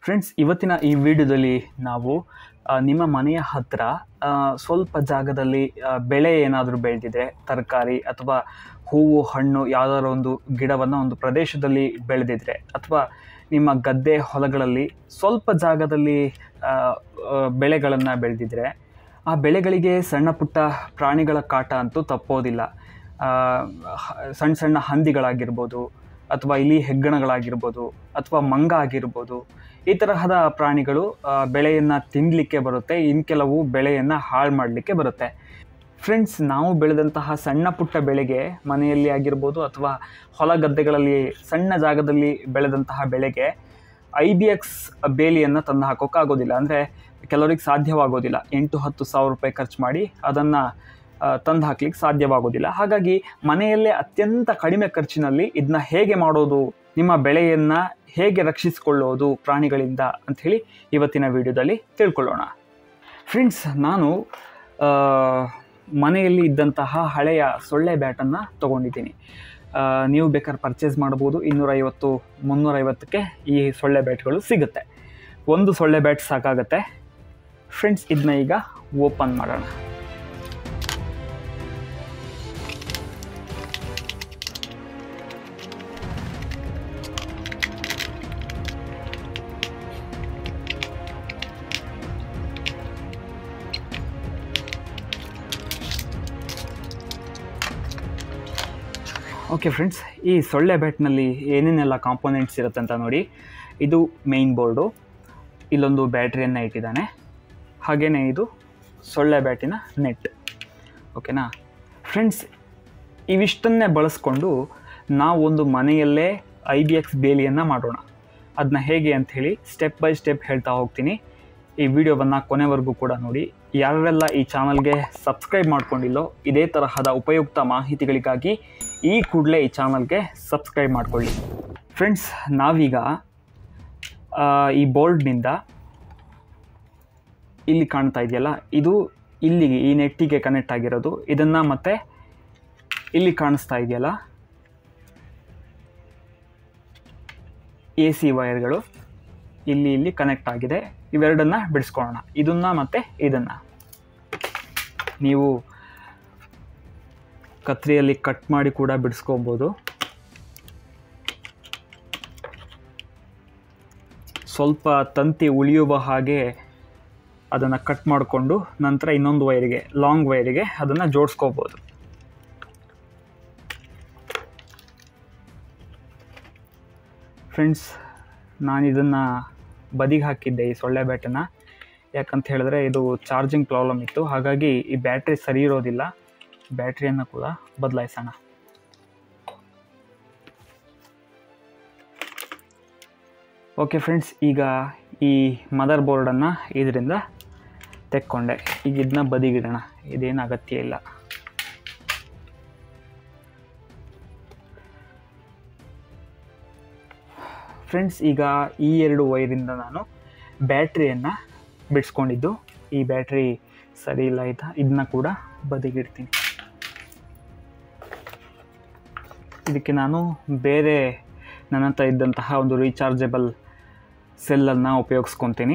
friends ಇವತ್ತಿನ ಈ ವಿಡಿಯೋದಲ್ಲಿ ನಾವು ಆ, ನಿಮ್ಮ ಮನೆಯ ಹತ್ತಿರ ಆ, ಸ್ವಲ್ಪ ಜಾಗದಲ್ಲಿ ಆ, ಬೆಳೆ ಏನಾದರೂ ಬೆಳೆದಿದೆ ತರಕಾರಿ ಅಥವಾ ಹೂವು ಹಣ್ಣು ಯಾವುದಾದ್ರು ಒಂದು ಗಿಡವನ್ನು ಒಂದು ಪ್ರದೇಶದಲ್ಲಿ ಬೆಳೆದಿದ್ರೆ ಅಥವಾ ನಿಮ್ಮ ಗದ್ದೆ ಹೊಲಗಳಲ್ಲಿ ಸ್ವಲ್ಪ ಜಾಗದಲ್ಲಿ ಬೆಳೆಗಳನ್ನು ಬೆಳೆದಿದ್ರೆ ಆ ಬೆಳೆಗಳಿಗೆ ಸಣ್ಣ ಪುಟ್ಟ ಪ್ರಾಣಿಗಳ ಕಾಟ ಅಂತೂ ತಪ್ಪೋದಿಲ್ಲ ಆ, ಹ- ಸಣ್ಣ ಸಣ್ಣ ಹಂದಿಗಳಾಗಿರ್ಬೋದು ಅಥವಾ ಇಲಿ ಹೆಗ್ಗಣಗಳಾಗಿರ್ಬೋದು ಅಥವಾ ಮಂಗ ಆಗಿರ್ಬೋದು ಈ ತರಹದ ಪ್ರಾಣಿಗಳು ಆ, ಬೆಳೆಯನ್ನು ತಿನ್ನಲಿಕ್ಕೆ ಬರುತ್ತೆ ಇನ್ನು ಕೆಲವು ಬೆಳೆಯನ್ನು ಹಾಳು ಮಾಡಲಿಕ್ಕೆ ಬರುತ್ತೆ ಫ್ರೆಂಡ್ಸ್ ನಾವು ಬೆಳೆದಂತಹ ಸಣ್ಣ ಪುಟ್ಟ ಬೆಳೆಗೆ ಮನೆಯಲ್ಲಿ ಆಗಿರ್ಬೋದು ಅಥವಾ ಹೊಲ ಗದ್ದೆಗಳಲ್ಲಿ ಸಣ್ಣ ಜಾಗದಲ್ಲಿ ಬೆಳೆದಂತಹ ಬೆಳೆಗೆ ಐ ಬಿ ಎಕ್ಸ್ ಬೇಲಿಯನ್ನು ತಂದು ಹಾಕೋಕ್ಕಾಗೋದಿಲ್ಲ ಅಂದರೆ ಕೆಲವರಿಗೆ ಸಾಧ್ಯವಾಗೋದಿಲ್ಲ ಎಂಟು ಹತ್ತು ಸಾವಿರ ರೂಪಾಯಿ ಖರ್ಚು ಮಾಡಿ ಅದನ್ನು ತಂದು ಹಾಕ್ಲಿಕ್ಕೆ ಸಾಧ್ಯವಾಗೋದಿಲ್ಲ ಹಾಗಾಗಿ ಮನೆಯಲ್ಲೇ ಅತ್ಯಂತ ಕಡಿಮೆ ಖರ್ಚಿನಲ್ಲಿ ಇದನ್ನ ಹೇಗೆ ಮಾಡೋದು ನಿಮ್ಮ ಬೆಳೆಯನ್ನು ಹೇಗೆ ರಕ್ಷಿಸಿಕೊಳ್ಳೋದು ಪ್ರಾಣಿಗಳಿಂದ ಅಂಥೇಳಿ ಇವತ್ತಿನ ವಿಡಿಯೋದಲ್ಲಿ ತಿಳ್ಕೊಳ್ಳೋಣ ಫ್ರೆಂಡ್ಸ್ ನಾನು ಆ, ಮನೆಯಲ್ಲಿ ಇದ್ದಂತಹ ಹಳೆಯ ಸೊಳ್ಳೆ ಬ್ಯಾಟನ್ನು ತೊಗೊಂಡಿದ್ದೀನಿ ಆ, ನೀವು ಬೇಕಾದ್ರೆ ಪರ್ಚೇಸ್ ಮಾಡ್ಬೋದು ಇನ್ನೂರೈವತ್ತು ಮುನ್ನೂರೈವತ್ತಕ್ಕೆ ಈ ಸೊಳ್ಳೆ ಬ್ಯಾಟ್ಗಳು ಸಿಗುತ್ತೆ ಒಂದು ಸೊಳ್ಳೆ ಬ್ಯಾಟ್ ಸಾಕಾಗುತ್ತೆ ಫ್ರೆಂಡ್ಸ್ ಇದನ್ನ ಈಗ ಓಪನ್ ಮಾಡೋಣ ಓಕೆ ಫ್ರೆಂಡ್ಸ್ ಈ ಸೊಳ್ಳೆ ಬ್ಯಾಟ್ನಲ್ಲಿ ಏನೇನೆಲ್ಲ ಕಾಂಪೋನೆಂಟ್ಸ್ ಇರುತ್ತೆ ಅಂತ ನೋಡಿ ಇದು ಮೇಯ್ನ್ ಬೋರ್ಡು ಇಲ್ಲೊಂದು ಬ್ಯಾಟ್ರಿಯನ್ನು ಇಟ್ಟಿದ್ದಾನೆ ಹಾಗೆಯೇ ಇದು ಸೊಳ್ಳೆ ಬ್ಯಾಟಿನ ನೆಟ್ ಓಕೆನಾ ಫ್ರೆಂಡ್ಸ್ ಇವಿಷ್ಟನ್ನೇ ಬಳಸ್ಕೊಂಡು ನಾವು ಒಂದು ಮನೆಯಲ್ಲೇ ಐ ಬಿ ಎಕ್ಸ್ ಬೇಲಿಯನ್ನು ಮಾಡೋಣ ಅದನ್ನ ಹೇಗೆ ಅಂಥೇಳಿ ಸ್ಟೆಪ್ ಬೈ ಸ್ಟೆಪ್ ಹೇಳ್ತಾ ಹೋಗ್ತೀನಿ ಈ ವಿಡಿಯೋವನ್ನು ಕೊನೆವರೆಗೂ ಕೂಡ ನೋಡಿ ಯಾರೆಲ್ಲ ಈ ಚಾನಲ್ಗೆ ಸಬ್ಸ್ಕ್ರೈಬ್ ಮಾಡ್ಕೊಂಡಿಲ್ಲೋ ಇದೇ ತರಹದ ಉಪಯುಕ್ತ ಮಾಹಿತಿಗಳಿಗಾಗಿ ಈ ಕೂಡಲೇ ಈ ಚಾನಲ್ಗೆ ಸಬ್ಸ್ಕ್ರೈಬ್ ಮಾಡ್ಕೊಳ್ಳಿ ಫ್ರೆಂಡ್ಸ್ ನಾವೀಗ ಆ, ಈ ಬೋರ್ಡ್ನಿಂದ ಇಲ್ಲಿ ಕಾಣ್ತಾ ಇದೆಯಲ್ಲ ಇದು ಇಲ್ಲಿಗೆ ಈ ನೆಟ್ಟಿಗೆ ಕನೆಕ್ಟ್ ಆಗಿರೋದು ಇದನ್ನು ಮತ್ತೆ ಇಲ್ಲಿ ಕಾಣಿಸ್ತಾ ಇದೆಯಲ್ಲ ಎ ಸಿ ವೈರ್ಗಳು ಇಲ್ಲಿ ಇಲ್ಲಿ ಕನೆಕ್ಟ್ ಆಗಿದೆ ಇವೆರಡನ್ನ ಬಿಡಿಸ್ಕೊಳ್ಳೋಣ ಇದನ್ನ ಮತ್ತೆ ಇದನ್ನ ನೀವು ಕತ್ರಿಯಲ್ಲಿ ಕಟ್ ಮಾಡಿ ಕೂಡ ಬಿಡಿಸ್ಕೋಬೋದು ಸ್ವಲ್ಪ ತಂತಿ ಉಳಿಯುವ ಹಾಗೆ ಅದನ್ನು ಕಟ್ ಮಾಡಿಕೊಂಡು ನಂತರ ಇನ್ನೊಂದು ವೈರಿಗೆ ಲಾಂಗ್ ವೈರಿಗೆ ಅದನ್ನು ಜೋಡಿಸ್ಕೋಬೋದು ಫ್ರೆಂಡ್ಸ್ ನಾನು ಇದನ್ನು ಬದಿಗೆ ಹಾಕಿದ್ದೆ ಈ ಸೊಳ್ಳೆ ಬ್ಯಾಟನ್ನು ಯಾಕಂತ ಹೇಳಿದ್ರೆ ಇದು ಚಾರ್ಜಿಂಗ್ ಪ್ರಾಬ್ಲಮ್ ಇತ್ತು ಹಾಗಾಗಿ ಈ ಬ್ಯಾಟ್ರಿ ಸರಿ ಇರೋದಿಲ್ಲ ಬ್ಯಾಟ್ರಿಯನ್ನು ಕೂಡ ಬದಲಾಯಿಸೋಣ ಓಕೆ ಫ್ರೆಂಡ್ಸ್ ಈಗ ಈ ಮದರ್ ಬೋರ್ಡನ್ನು ಇದರಿಂದ ತೆಕ್ಕೊಂಡೆ ಈಗ ಇದನ್ನ ಬದಿಗಿಡೋಣ ಇದೇನು ಅಗತ್ಯ ಇಲ್ಲ ಫ್ರೆಂಡ್ಸ್ ಈಗ ಈ ಎರಡು ವೈರಿಂದ ನಾನು ಬ್ಯಾಟ್ರಿಯನ್ನು ಬಿಡಿಸ್ಕೊಂಡಿದ್ದು ಈ ಬ್ಯಾಟ್ರಿ ಸರಿ ಇಲ್ಲ ಆಯ್ತಾ ಇದನ್ನ ಕೂಡ ಬದಿಗಿಡ್ತೀನಿ ಇದಕ್ಕೆ ನಾನು ಬೇರೆ ನನ್ನ ಹತ್ರ ಇದ್ದಂತಹ ಒಂದು ರೀಚಾರ್ಜಬಲ್ ಸೆಲ್ಲನ್ನು ಉಪಯೋಗಿಸ್ಕೊತೀನಿ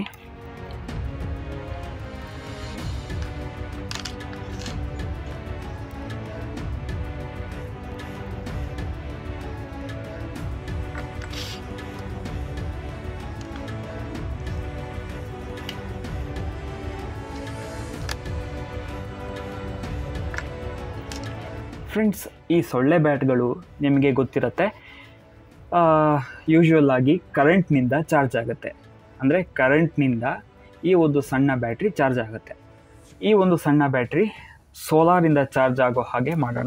ಫ್ರೆಂಡ್ಸ್ ಈ ಸೊಳ್ಳೆ ಬ್ಯಾಟ್ಗಳು ನಿಮಗೆ ಗೊತ್ತಿರುತ್ತೆ ಯೂಶ್ವಲ್ ಆಗಿ ಕರೆಂಟ್ನಿಂದ ಚಾರ್ಜ್ ಆಗುತ್ತೆ ಅಂದರೆ ಕರೆಂಟ್ನಿಂದ ಈ ಒಂದು ಸಣ್ಣ ಬ್ಯಾಟ್ರಿ ಚಾರ್ಜ್ ಆಗುತ್ತೆ ಈ ಒಂದು ಸಣ್ಣ ಬ್ಯಾಟ್ರಿ ಸೋಲಾರಿಂದ ಚಾರ್ಜ್ ಆಗೋ ಹಾಗೆ ಮಾಡೋಣ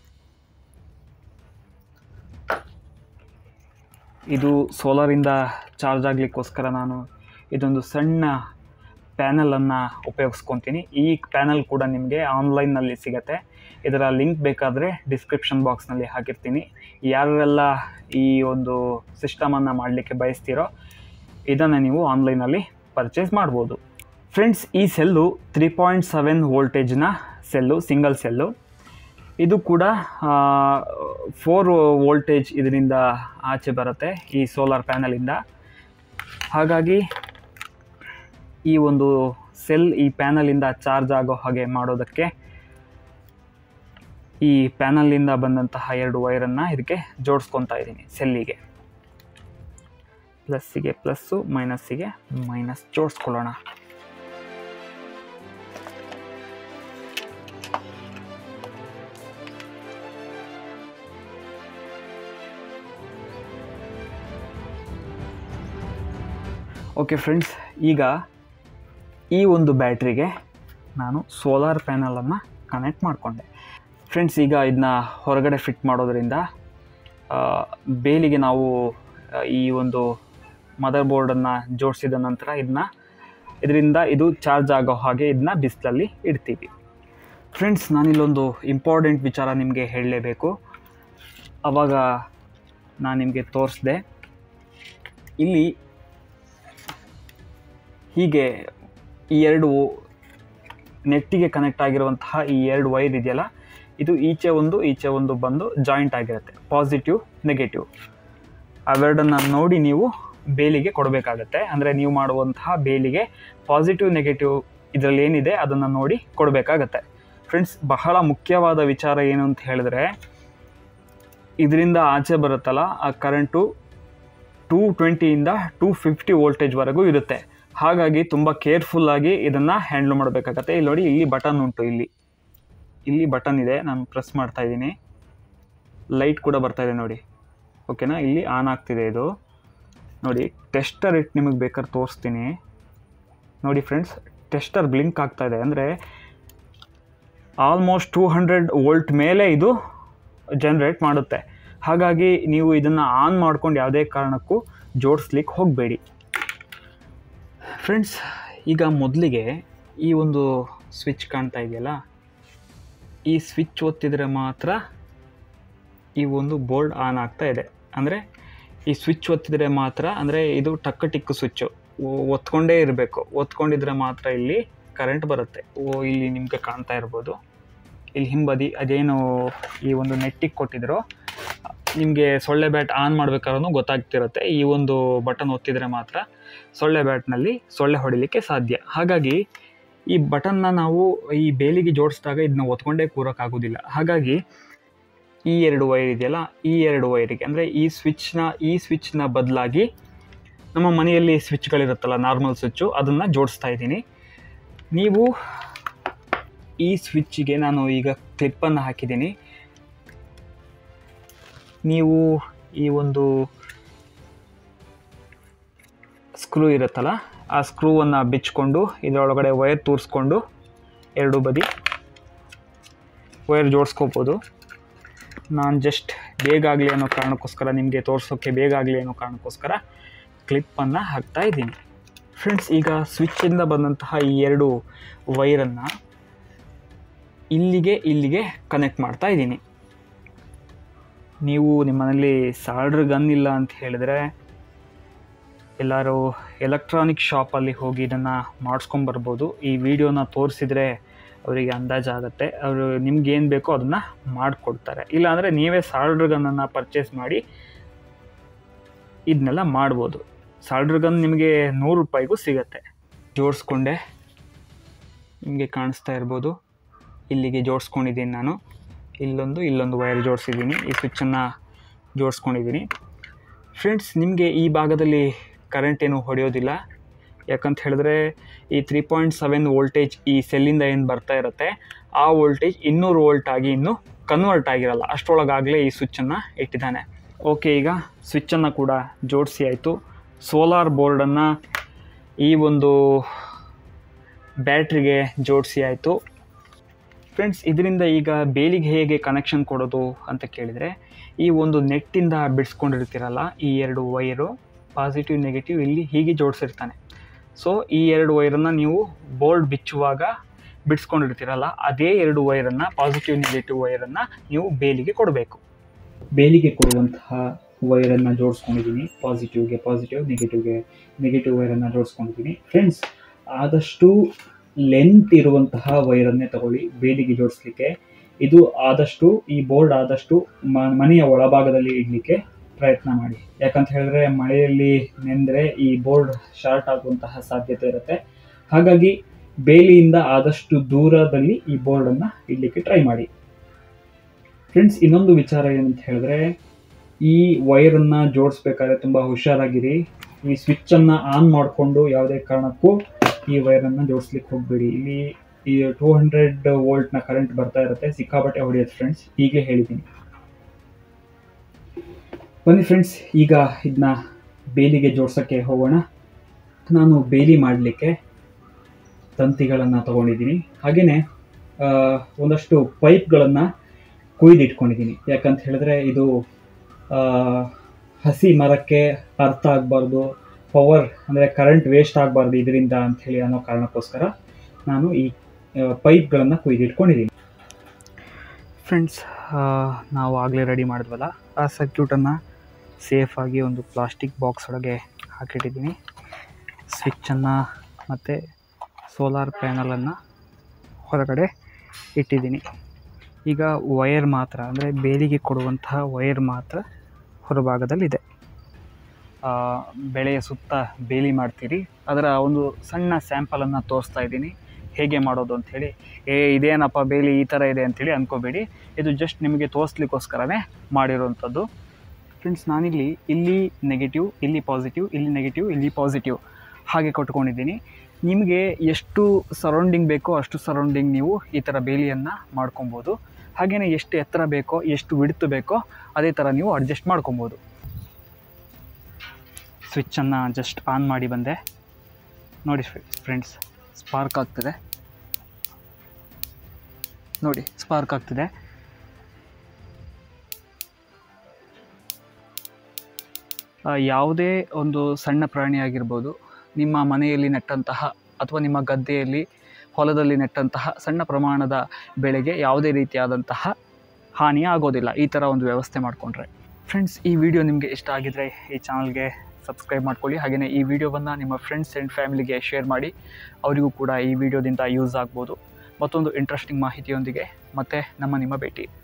ಇದು ಸೋಲಾರಿಂದ ಚಾರ್ಜ್ ಆಗಲಿಕ್ಕೋಸ್ಕರ ನಾನು ಇದೊಂದು ಸಣ್ಣ ಪ್ಯಾನಲನ್ನು ಉಪಯೋಗಿಸ್ಕೊತೀನಿ ಈ ಪ್ಯಾನಲ್ ಕೂಡ ನಿಮಗೆ ಆನ್ಲೈನ್ನಲ್ಲಿ ಸಿಗುತ್ತೆ ಇದರ ಲಿಂಕ್ ಬೇಕಾದರೆ ಡಿಸ್ಕ್ರಿಪ್ಷನ್ ಬಾಕ್ಸ್ನಲ್ಲಿ ಹಾಕಿರ್ತೀನಿ ಯಾರೆಲ್ಲ ಈ ಒಂದು ಸಿಸ್ಟಮನ್ನು ಮಾಡಲಿಕ್ಕೆ ಬಯಸ್ತೀರೋ ಇದನ್ನು ನೀವು ಆನ್ಲೈನಲ್ಲಿ ಪರ್ಚೇಸ್ ಮಾಡ್ಬೋದು ಫ್ರೆಂಡ್ಸ್ ಈ ಸೆಲ್ಲು ತ್ರೀ ಪಾಯಿಂಟ್ ಸೆವೆನ್ ವೋಲ್ಟೇಜ್ನ ಸೆಲ್ಲು ಸಿಂಗಲ್ ಸೆಲ್ಲು ಇದು ಕೂಡ ಫೋರ್ ವೋಲ್ಟೇಜ್ ಇದರಿಂದ ಆಚೆ ಬರುತ್ತೆ ಈ ಸೋಲಾರ್ ಪ್ಯಾನಲಿಂದ ಹಾಗಾಗಿ ಈ ಒಂದು ಸೆಲ್ ಈ ಪ್ಯಾನಲಿಂದ ಚಾರ್ಜ್ ಆಗೋ ಹಾಗೆ ಮಾಡೋದಕ್ಕೆ ಈ ಪ್ಯಾನಲ್ನಿಂದ ಬಂದಂತಹ ಎರಡು ವೈರನ್ನು ಇದಕ್ಕೆ ಜೋಡಿಸ್ಕೊತಾ ಇದ್ದೀನಿ ಸೆಲ್ಲಿಗೆ ಪ್ಲಸ್ಸಿಗೆ ಪ್ಲಸ್ಸು ಮೈನಸ್ಸಿಗೆ ಮೈನಸ್ ಜೋಡಿಸ್ಕೊಳ್ಳೋಣ ಓಕೆ ಫ್ರೆಂಡ್ಸ್ ಈಗ ಈ ಒಂದು ಬ್ಯಾಟ್ರಿಗೆ ನಾನು ಸೋಲಾರ್ ಪ್ಯಾನಲನ್ನು ಕನೆಕ್ಟ್ ಮಾಡಿಕೊಂಡೆ ಫ್ರೆಂಡ್ಸ್ ಈಗ ಇದನ್ನ ಹೊರಗಡೆ ಫಿಟ್ ಮಾಡೋದ್ರಿಂದ ಆ, ಬೇಲಿಗೆ ನಾವು ಆ, ಈ ಒಂದು ಮದರ್ ಬೋರ್ಡನ್ನು ಜೋಡಿಸಿದ ನಂತರ ಇದನ್ನ ಇದರಿಂದ ಇದು ಚಾರ್ಜ್ ಆಗೋ ಹಾಗೆ ಇದನ್ನ ಬಿಸಿಲಲ್ಲಿ ಇಡ್ತೀವಿ ಫ್ರೆಂಡ್ಸ್ ನಾನಿಲ್ಲೊಂದು ಇಂಪಾರ್ಟೆಂಟ್ ವಿಚಾರ ನಿಮಗೆ ಹೇಳಲೇಬೇಕು ಆವಾಗ ನಾನು ನಿಮಗೆ ತೋರಿಸ್ದೆ ಇಲ್ಲಿ ಹೀಗೆ ಈ ಎರಡು ನೆಟ್ಟಿಗೆ ಕನೆಕ್ಟ್ ಆಗಿರುವಂತಹ ಈ ಎರಡು ವೈರ್ ಇದೆಯಲ್ಲ ಇದು ಈಚೆ ಒಂದು ಈಚೆ ಒಂದು ಬಂದು ಜಾಯಿಂಟ್ ಆಗಿರುತ್ತೆ ಪಾಸಿಟಿವ್ ನೆಗೆಟಿವ್ ಅವೆರಡನ್ನು ನೋಡಿ ನೀವು ಬೇಲಿಗೆ ಕೊಡಬೇಕಾಗತ್ತೆ ಅಂದರೆ ನೀವು ಮಾಡುವಂತಹ ಬೇಲಿಗೆ ಪಾಸಿಟಿವ್ ನೆಗೆಟಿವ್ ಇದರಲ್ಲಿ ಏನಿದೆ ಅದನ್ನು ನೋಡಿ ಕೊಡಬೇಕಾಗತ್ತೆ ಫ್ರೆಂಡ್ಸ್ ಬಹಳ ಮುಖ್ಯವಾದ ವಿಚಾರ ಏನು ಅಂತ ಹೇಳಿದ್ರೆ ಇದರಿಂದ ಆಚೆ ಬರುತ್ತಲ್ಲ ಆ ಕರೆಂಟು ಟೂ ಟ್ವೆಂಟಿಯಿಂದ ಟೂ ಫಿಫ್ಟಿ ವೋಲ್ಟೇಜ್ವರೆಗೂ ಇರುತ್ತೆ ಹಾಗಾಗಿ ತುಂಬ ಕೇರ್ಫುಲ್ಲಾಗಿ ಇದನ್ನು ಹ್ಯಾಂಡ್ಲ್ ಮಾಡಬೇಕಾಗತ್ತೆ ಇಲ್ಲಿ ನೋಡಿ ಇಲ್ಲಿ ಬಟನ್ ಉಂಟು ಇಲ್ಲಿ ಇಲ್ಲಿ ಬಟನ್ ಇದೆ ನಾನು ಪ್ರೆಸ್ ಮಾಡ್ತಾ ಇದ್ದೀನಿ ಲೈಟ್ ಕೂಡ ಬರ್ತಾ ಇದೆ ನೋಡಿ ಓಕೆನಾ ಇಲ್ಲಿ ಆನ್ ಆಗ್ತಿದೆ ಇದು ನೋಡಿ ಟೆಸ್ಟರ್ ಇಟ್ಟು ನಿಮಗೆ ಬೇಕಾದ್ರೆ ತೋರಿಸ್ತೀನಿ ನೋಡಿ ಫ್ರೆಂಡ್ಸ್ ಟೆಸ್ಟರ್ ಬ್ಲಿಂಕ್ ಆಗ್ತಾ ಇದೆ ಅಂದರೆ ಆಲ್ಮೋಸ್ಟ್ ಟೂ ಹಂಡ್ರೆಡ್ ವೋಲ್ಟ್ ಮೇಲೆ ಇದು ಜನ್ರೇಟ್ ಮಾಡುತ್ತೆ ಹಾಗಾಗಿ ನೀವು ಇದನ್ನು ಆನ್ ಮಾಡ್ಕೊಂಡು ಯಾವುದೇ ಕಾರಣಕ್ಕೂ ಜೋಡಿಸ್ಲಿಕ್ಕೆ ಹೋಗಬೇಡಿ ಫ್ರೆಂಡ್ಸ್ ಈಗ ಮೊದಲಿಗೆ ಈ ಒಂದು ಸ್ವಿಚ್ ಕಾಣ್ತಾ ಇದೆಯಲ್ಲ ಈ ಸ್ವಿಚ್ ಒತ್ತಿದರೆ ಮಾತ್ರ ಈ ಒಂದು ಬೋರ್ಡ್ ಆನ್ ಆಗ್ತಾ ಇದೆ ಅಂದರೆ ಈ ಸ್ವಿಚ್ ಒತ್ತಿದರೆ ಮಾತ್ರ ಅಂದರೆ ಇದು ಟಕ್ಕ ಟಿಕ್ಕು ಸ್ವಿಚ್ಚು ಒತ್ಕೊಂಡೇ ಇರಬೇಕು ಒತ್ಕೊಂಡಿದ್ರೆ ಮಾತ್ರ ಇಲ್ಲಿ ಕರೆಂಟ್ ಬರುತ್ತೆ ಓ ಇಲ್ಲಿ ನಿಮಗೆ ಕಾಣ್ತಾ ಇರ್ಬೋದು ಇಲ್ಲಿ ಹಿಂಬದಿ ಅದೇನು ಈ ಒಂದು ನೆಟ್ಟಿಗೆ ಕೊಟ್ಟಿದ್ರು ನಿಮಗೆ ಸೊಳ್ಳೆ ಬ್ಯಾಟ್ ಆನ್ ಮಾಡ್ಬೇಕಾದ್ರೂ ಗೊತ್ತಾಗ್ತಿರುತ್ತೆ ಈ ಒಂದು ಬಟನ್ ಒತ್ತಿದರೆ ಮಾತ್ರ ಸೊಳ್ಳೆ ಬ್ಯಾಟ್ನಲ್ಲಿ ಸೊಳ್ಳೆ ಹೊಡಿಲಿಕ್ಕೆ ಸಾಧ್ಯ ಹಾಗಾಗಿ ಈ ಬಟನ್ನ ನಾವು ಈ ಬೇಲಿಗೆ ಜೋಡಿಸಿದಾಗ ಇದನ್ನ ಒತ್ಕೊಂಡೇ ಕೂರೋಕ್ಕಾಗೋದಿಲ್ಲ ಹಾಗಾಗಿ ಈ ಎರಡು ವೈರ್ ಇದೆಯಲ್ಲ ಈ ಎರಡು ವೈರಿಗೆ ಅಂದರೆ ಈ ಸ್ವಿಚ್ನ ಈ ಸ್ವಿಚ್ನ ಬದಲಾಗಿ ನಮ್ಮ ಮನೆಯಲ್ಲಿ ಸ್ವಿಚ್ಗಳಿರುತ್ತಲ್ಲ ನಾರ್ಮಲ್ ಸ್ವಿಚ್ಚು ಅದನ್ನು ಜೋಡಿಸ್ತಾ ಇದ್ದೀನಿ ನೀವು ಈ ಸ್ವಿಚ್ಗೆ ನಾನು ಈಗ ಕ್ಲಿಪ್ಪನ್ನು ಹಾಕಿದ್ದೀನಿ ನೀವು ಈ ಒಂದು ಸ್ಕ್ರೂ ಇರುತ್ತಲ್ಲ ಆ ಸ್ಕ್ರೂವನ್ನು ಬಿಚ್ಕೊಂಡು ಇದರೊಳಗಡೆ ವೈರ್ ತೂರಿಸ್ಕೊಂಡು ಎರಡು ಬದಿ ವೈರ್ ಜೋಡಿಸ್ಕೋಬೋದು ನಾನು ಜಸ್ಟ್ ಬೇಗ ಆಗಲಿ ಅನ್ನೋ ಕಾರಣಕ್ಕೋಸ್ಕರ ನಿಮಗೆ ತೋರಿಸೋಕ್ಕೆ ಬೇಗ ಆಗಲಿ ಅನ್ನೋ ಕಾರಣಕ್ಕೋಸ್ಕರ ಕ್ಲಿಪ್ಪನ್ನು ಹಾಕ್ತಾ ಇದ್ದೀನಿ ಫ್ರೆಂಡ್ಸ್ ಈಗ ಸ್ವಿಚ್ಚಿಂದ ಬಂದಂತಹ ಈ ಎರಡು ವೈರನ್ನು ಇಲ್ಲಿಗೆ ಇಲ್ಲಿಗೆ ಕನೆಕ್ಟ್ ಮಾಡ್ತಾ ಇದ್ದೀನಿ ನೀವು ನಿಮ್ಮನೇಲಿ ಸಾಲ್ಡ್ರ್ ಗನ್ ಇಲ್ಲ ಅಂತ ಹೇಳಿದ್ರೆ ಎಲ್ಲರೂ ಎಲೆಕ್ಟ್ರಾನಿಕ್ ಶಾಪಲ್ಲಿ ಹೋಗಿ ಇದನ್ನು ಮಾಡಿಸ್ಕೊಂಬರ್ಬೋದು ಈ ವಿಡಿಯೋನ ತೋರಿಸಿದ್ರೆ ಅವರಿಗೆ ಅಂದಾಜಾಗುತ್ತೆ ಅವರು ನಿಮ್ಗೆ ಏನು ಬೇಕೋ ಅದನ್ನು ಮಾಡಿಕೊಡ್ತಾರೆ ಇಲ್ಲಾಂದರೆ ನೀವೇ ಸಾಲ್ಡ್ರ್ ಗನ್ನನ್ನು ಪರ್ಚೇಸ್ ಮಾಡಿ ಇದನ್ನೆಲ್ಲ ಮಾಡ್ಬೋದು ಸಾಲ್ಡ್ರ್ ಗನ್ ನಿಮಗೆ ನೂರು ರೂಪಾಯಿಗೂ ಸಿಗತ್ತೆ ಜೋಡಿಸ್ಕೊಂಡೆ ನಿಮಗೆ ಕಾಣಿಸ್ತಾ ಇರ್ಬೋದು ಇಲ್ಲಿಗೆ ಜೋಡಿಸ್ಕೊಂಡಿದ್ದೀನಿ ನಾನು ಇಲ್ಲೊಂದು ಇಲ್ಲೊಂದು ವೈರ್ ಜೋಡಿಸಿದ್ದೀನಿ ಈ ಸ್ವಿಚ್ಚನ್ನು ಜೋಡಿಸ್ಕೊಂಡಿದ್ದೀನಿ ಫ್ರೆಂಡ್ಸ್ ನಿಮಗೆ ಈ ಭಾಗದಲ್ಲಿ ಕರೆಂಟ್ ಏನು ಹೊಡೆಯೋದಿಲ್ಲ ಯಾಕಂತ ಹೇಳಿದ್ರೆ ಈ ತ್ರೀ ಪಾಯಿಂಟ್ ಸೆವೆನ್ ವೋಲ್ಟೇಜ್ ಈ ಸೆಲ್ಲಿಂದ ಏನು ಬರ್ತಾ ಇರುತ್ತೆ ಆ ವೋಲ್ಟೇಜ್ ಇನ್ನೂರು ವೋಲ್ಟ್ ಆಗಿ ಇನ್ನೂ ಕನ್ವರ್ಟ್ ಆಗಿರಲ್ಲ ಅಷ್ಟರೊಳಗಾಗಲೇ ಈ ಸ್ವಿಚ್ಚನ್ನು ಇಟ್ಟಿದ್ದಾನೆ ಓಕೆ ಈಗ ಸ್ವಿಚ್ಚನ್ನು ಕೂಡ ಜೋಡಿಸಿ ಆಯಿತು ಸೋಲಾರ್ ಬೋರ್ಡನ್ನು ಈ ಒಂದು ಬ್ಯಾಟ್ರಿಗೆ ಜೋಡಿಸಿ ಆಯಿತು ಫ್ರೆಂಡ್ಸ್ ಇದರಿಂದ ಈಗ ಬೇಲಿಗೆ ಹೇಗೆ ಕನೆಕ್ಷನ್ ಕೊಡೋದು ಅಂತ ಕೇಳಿದರೆ ಈ ಒಂದು ನೆಟ್ಟಿಂದ ಬಿಡಿಸ್ಕೊಂಡಿರ್ತೀರಲ್ಲ ಈ ಎರಡು ವೈರು ಪಾಸಿಟಿವ್ ನೆಗೆಟಿವ್ ಇಲ್ಲಿ ಹೀಗೆ ಜೋಡಿಸಿರ್ತಾನೆ ಸೊ ಈ ಎರಡು ವೈರನ್ನು ನೀವು ಬೋರ್ಡ್ ಬಿಚ್ಚುವಾಗ ಬಿಡಿಸ್ಕೊಂಡಿರ್ತೀರಲ್ಲ ಅದೇ ಎರಡು ವೈರನ್ನು ಪಾಸಿಟಿವ್ ನೆಗೆಟಿವ್ ವೈರನ್ನು ನೀವು ಬೇಲಿಗೆ ಕೊಡಬೇಕು ಬೇಲಿಗೆ ಕೊಡುವಂತಹ ವೈರನ್ನು ಜೋಡಿಸ್ಕೊಂಡಿದ್ದೀನಿ ಪಾಸಿಟಿವ್ಗೆ ಪಾಸಿಟಿವ್ ನೆಗೆಟಿವ್ಗೆ ನೆಗೆಟಿವ್ ವೈರನ್ನು ಜೋಡಿಸ್ಕೊಂಡಿದ್ದೀನಿ ಫ್ರೆಂಡ್ಸ್ ಆದಷ್ಟು ಲೆಂತ್ ಇರುವಂತಹ ವೈರನ್ನೇ ತಗೊಳ್ಳಿ ಬೇಲಿಗೆ ಜೋಡಿಸ್ಲಿಕ್ಕೆ ಇದು ಆದಷ್ಟು ಈ ಬೋರ್ಡ್ ಆದಷ್ಟು ಮ- ಮನೆಯ ಒಳಭಾಗದಲ್ಲಿ ಇಡಲಿಕ್ಕೆ ಪ್ರಯತ್ನ ಮಾಡಿ ಯಾಕಂತ ಹೇಳಿದ್ರೆ ಮಳೆಯಲ್ಲಿ ನೆಂದರೆ ಈ ಬೋರ್ಡ್ ಶಾರ್ಟ್ ಆಗುವಂತಹ ಸಾಧ್ಯತೆ ಇರುತ್ತೆ ಹಾಗಾಗಿ ಬೇಲಿಯಿಂದ ಆದಷ್ಟು ದೂರದಲ್ಲಿ ಈ ಬೋರ್ಡನ್ನು ಇಡಲಿಕ್ಕೆ ಟ್ರೈ ಮಾಡಿ ಫ್ರೆಂಡ್ಸ್ ಇನ್ನೊಂದು ವಿಚಾರ ಏನಂತ ಹೇಳಿದ್ರೆ ಈ ವೈರನ್ನು ಜೋಡಿಸ್ಬೇಕಾದ್ರೆ ತುಂಬ ಹುಷಾರಾಗಿರಿ ಈ ಸ್ವಿಚ್ಚನ್ನು ಆನ್ ಮಾಡಿಕೊಂಡು ಯಾವುದೇ ಕಾರಣಕ್ಕೂ ಈ ವೈರನ್ನು ಜೋಡಿಸ್ಲಿಕ್ಕೆ ಹೋಗಬೇಡಿ ಇಲ್ಲಿ ಈ ಟೂ ಹಂಡ್ರೆಡ್ ವೋಲ್ಟ್ನ ಕರೆಂಟ್ ಬರ್ತಾ ಇರುತ್ತೆ ಸಿಕ್ಕಾಪಟ್ಟೆ ಹೊಡೆಯುತ್ತೆ ಫ್ರೆಂಡ್ಸ್ ಹೀಗೆ ಹೇಳಿದ್ದೀನಿ ಬನ್ನಿ ಫ್ರೆಂಡ್ಸ್ ಈಗ ಇದನ್ನ ಬೇಲಿಗೆ ಜೋಡ್ಸೋಕ್ಕೆ ಹೋಗೋಣ ನಾನು ಬೇಲಿ ಮಾಡಲಿಕ್ಕೆ ತಂತಿಗಳನ್ನು ತಗೊಂಡಿದ್ದೀನಿ ಹಾಗೆಯೇ ಒಂದಷ್ಟು ಪೈಪ್ಗಳನ್ನು ಕುಯ್ದಿಟ್ಕೊಂಡಿದ್ದೀನಿ ಯಾಕಂತ ಹೇಳಿದ್ರೆ ಇದು ಆ, ಹಸಿ ಮರಕ್ಕೆ ಅರ್ಥ ಆಗಬಾರ್ದು ಪವರ್ ಅಂದರೆ ಕರೆಂಟ್ ವೇಸ್ಟ್ ಆಗಬಾರ್ದು ಇದರಿಂದ ಅಂಥೇಳಿ ಅನ್ನೋ ಕಾರಣಕ್ಕೋಸ್ಕರ ನಾನು ಈ ಪೈಪ್ಗಳನ್ನು ಕುಯ್ದಿಟ್ಕೊಂಡಿದ್ದೀನಿ ಫ್ರೆಂಡ್ಸ್ ನಾವು ಆಗಲೇ ರೆಡಿ ಮಾಡಿದ್ವಲ್ಲ ಆ ಸರ್ಕ್ಯೂಟನ್ನು ಸೇಫಾಗಿ ಒಂದು ಪ್ಲಾಸ್ಟಿಕ್ ಬಾಕ್ಸ್ ಒಳಗೆ ಹಾಕಿಟ್ಟಿದ್ದೀನಿ ಸ್ವಿಚ್ಚನ್ನು ಮತ್ತು ಸೋಲಾರ್ ಪ್ಯಾನಲನ್ನು ಹೊರಗಡೆ ಇಟ್ಟಿದ್ದೀನಿ ಈಗ ವಯರ್ ಮಾತ್ರ ಅಂದರೆ ಬೇಲಿಗೆ ಕೊಡುವಂತಹ ವಯರ್ ಮಾತ್ರ ಹೊರಭಾಗದಲ್ಲಿದೆ ಆ, ಬೆಳೆಯ ಸುತ್ತ ಬೇಲಿ ಮಾಡ್ತೀರಿ ಅದರ ಒಂದು ಸಣ್ಣ ಸ್ಯಾಂಪಲನ್ನು ತೋರಿಸ್ತಾ ಇದ್ದೀನಿ ಹೇಗೆ ಮಾಡೋದು ಅಂಥೇಳಿ ಏ ಇದೇನಪ್ಪ ಬೇಲಿ ಈ ಥರ ಇದೆ ಅಂಥೇಳಿ ಅಂದ್ಕೋಬೇಡಿ ಇದು ಜಸ್ಟ್ ನಿಮಗೆ ತೋರಿಸ್ಲಿಕ್ಕೋಸ್ಕರನೇ ಮಾಡಿರೋವಂಥದ್ದು ಫ್ರೆಂಡ್ಸ್ ನಾನಿಲ್ಲಿ ಇಲ್ಲಿ ನೆಗೆಟಿವ್ ಇಲ್ಲಿ ಪಾಸಿಟಿವ್ ಇಲ್ಲಿ ನೆಗೆಟಿವ್ ಇಲ್ಲಿ ಪಾಸಿಟಿವ್ ಹಾಗೆ ಕೊಟ್ಕೊಂಡಿದ್ದೀನಿ ನಿಮಗೆ ಎಷ್ಟು ಸರೌಂಡಿಂಗ್ ಬೇಕೋ ಅಷ್ಟು ಸರೌಂಡಿಂಗ್ ನೀವು ಈ ಥರ ಬೇಲಿಯನ್ನು ಮಾಡ್ಕೊಬೋದು ಹಾಗೆಯೇ ಎಷ್ಟು ಎತ್ತರ ಬೇಕೋ ಎಷ್ಟು ವಿಡ್ತು ಬೇಕೋ ಅದೇ ಥರ ನೀವು ಅಡ್ಜಸ್ಟ್ ಮಾಡ್ಕೊಬೋದು ಸ್ವಿಚ್ಚನ್ನು ಜಸ್ಟ್ ಆನ್ ಮಾಡಿ ಬಂದೆ ನೋಡಿ ಫ್ರೆಂಡ್ಸ್ ಸ್ಪಾರ್ಕ್ ಆಗ್ತಿದೆ ನೋಡಿ ಸ್ಪಾರ್ಕ್ ಆಗ್ತಿದೆ ಆ, ಯಾವುದೇ ಒಂದು ಸಣ್ಣ ಪ್ರಾಣಿ ಆಗಿರ್ಬೋದು ನಿಮ್ಮ ಮನೆಯಲ್ಲಿ ನೆಟ್ಟಂತಹ ಅಥವಾ ನಿಮ್ಮ ಗದ್ದೆಯಲ್ಲಿ ಹೊಲದಲ್ಲಿ ನೆಟ್ಟಂತಹ ಸಣ್ಣ ಪ್ರಮಾಣದ ಬೆಳೆಗೆ ಯಾವುದೇ ರೀತಿಯಾದಂತಹ ಹಾನಿ ಆಗೋದಿಲ್ಲ ಈ ಥರ ಒಂದು ವ್ಯವಸ್ಥೆ ಮಾಡಿಕೊಂಡ್ರೆ ಫ್ರೆಂಡ್ಸ್ ಈ ವಿಡಿಯೋ ನಿಮಗೆ ಇಷ್ಟ ಆಗಿದರೆ ಈ ಚಾನಲ್ಗೆ ಸಬ್ಸ್ಕ್ರೈಬ್ ಮಾಡ್ಕೊಳ್ಳಿ ಹಾಗೆಯೇ ಈ ವಿಡಿಯೋವನ್ನು ನಿಮ್ಮ ಫ್ರೆಂಡ್ಸ್ ಆ್ಯಂಡ್ ಫ್ಯಾಮಿಲಿಗೆ ಶೇರ್ ಮಾಡಿ ಅವರಿಗೂ ಕೂಡ ಈ ವಿಡಿಯೋದಿಂದ ಯೂಸ್ ಆಗ್ಬೋದು ಮತ್ತೊಂದು ಇಂಟ್ರೆಸ್ಟಿಂಗ್ ಮಾಹಿತಿಯೊಂದಿಗೆ ಮತ್ತೆ ನಮ್ಮ ನಿಮ್ಮ ಭೇಟಿ